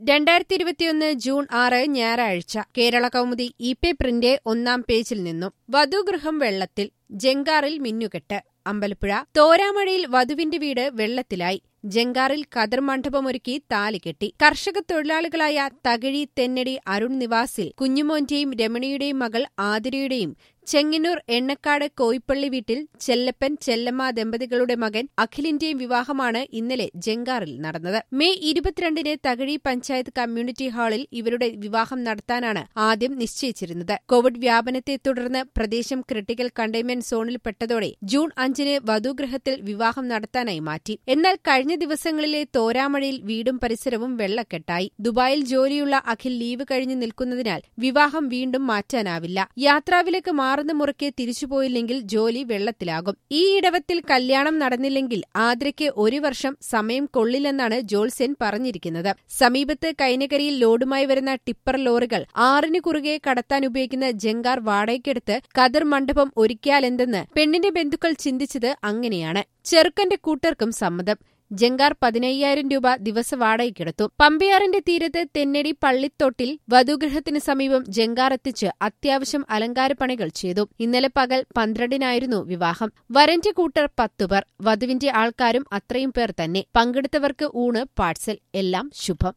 രണ്ടായിരത്തി ഇരുപത്തിയൊന്ന് ജൂൺ ആറ് ഞായറാഴ്ച കേരള കൗമുദി ഇ പേ പ്രിന്റ് ഒന്നാം പേജിൽ നിന്നും വധുഗൃഹം വെള്ളത്തിൽ ജങ്കാറിൽ മിന്നുകെട്ട് അമ്പലപ്പുഴ തോരാമഴയിൽ വധുവിന്റെ വീട് വെള്ളത്തിലായി ജങ്കാറിൽ കതിർ മണ്ഡപമൊരുക്കി താലികെട്ടി കർഷക തൊഴിലാളികളായ തകഴി തെന്നടി അരുൺ നിവാസിൽ കുഞ്ഞുമോന്റെയും രമണിയുടെയും മകൾ ആതിരയുടെയും ചെങ്ങന്നൂർ എണ്ണക്കാട് കോയിപ്പള്ളി വീട്ടിൽ ചെല്ലപ്പൻ ചെല്ലമ്മ ദമ്പതികളുടെ മകൻ അഖിലിന്റെയും വിവാഹമാണ് ഇന്നലെ ജങ്കാറിൽ നടന്നത് മെയ് ഇരുപത്തിരണ്ടിന് തകഴി പഞ്ചായത്ത് കമ്മ്യൂണിറ്റി ഹാളിൽ ഇവരുടെ വിവാഹം നടത്താനാണ് ആദ്യം നിശ്ചയിച്ചിരുന്നത് കോവിഡ് വ്യാപനത്തെ തുടർന്ന് പ്രദേശം ക്രിട്ടിക്കൽ കണ്ടെയ്ൻമെന്റ് സോണിൽപ്പെട്ടതോടെ ജൂൺ അഞ്ചിന് വധുഗൃഹത്തിൽ വിവാഹം നടത്താനായി മാറ്റി എന്നാൽ കഴിഞ്ഞ ദിവസങ്ങളിലെ തോരാമഴയിൽ വീടും പരിസരവും വെള്ളക്കെട്ടായി ദുബായിൽ ജോലിയുള്ള അഖിൽ ലീവ് കഴിഞ്ഞു നിൽക്കുന്നതിനാൽ വിവാഹം വീണ്ടും മാറ്റാനാവില്ല യാത്രാവിലക്ക് മാറുന്ന മുറയ്ക്ക് തിരിച്ചുപോയില്ലെങ്കിൽ ജോലി വെള്ളത്തിലാകും ഈ ഇടവത്തിൽ കല്യാണം നടന്നില്ലെങ്കിൽ ആദ്രയ്ക്ക് ഒരു വർഷം സമയം കൊള്ളില്ലെന്നാണ് ജോൾസെൻ പറഞ്ഞിരിക്കുന്നത് സമീപത്ത് കൈനകരിയിൽ ലോഡുമായി വരുന്ന ടിപ്പർ ലോറികൾ ആറിന് കുറുകെ കടത്താൻ ഉപയോഗിക്കുന്ന ജങ്കാർ വാടകയ്ക്കെടുത്ത് കതിർ മണ്ഡപം ഒരുക്കിയാലെന്തെന്ന് പെണ്ണിന്റെ ബന്ധുക്കൾ ചിന്തിച്ചത് അങ്ങനെയാണ് ചെറുക്കന്റെ കൂട്ടർക്കും സമ്മതം ജങ്കാർ പതിനയ്യായിരം രൂപ ദിവസ വാടകയ്ക്കെടുത്തു പമ്പയാറിന്റെ തീരത്ത് തെന്നടി പള്ളിത്തൊട്ടിൽ വധുഗൃഹത്തിന് സമീപം ജങ്കാർ എത്തിച്ച് അത്യാവശ്യം അലങ്കാരപ്പണികൾ ചെയ്തു ഇന്നലെ പകൽ പന്ത്രണ്ടിനായിരുന്നു വിവാഹം വരന്റെ കൂട്ടർ പത്തുപേർ വധുവിന്റെ ആൾക്കാരും അത്രയും പേർ തന്നെ പങ്കെടുത്തവർക്ക് ഊണ് പാഴ്സൽ എല്ലാം ശുഭം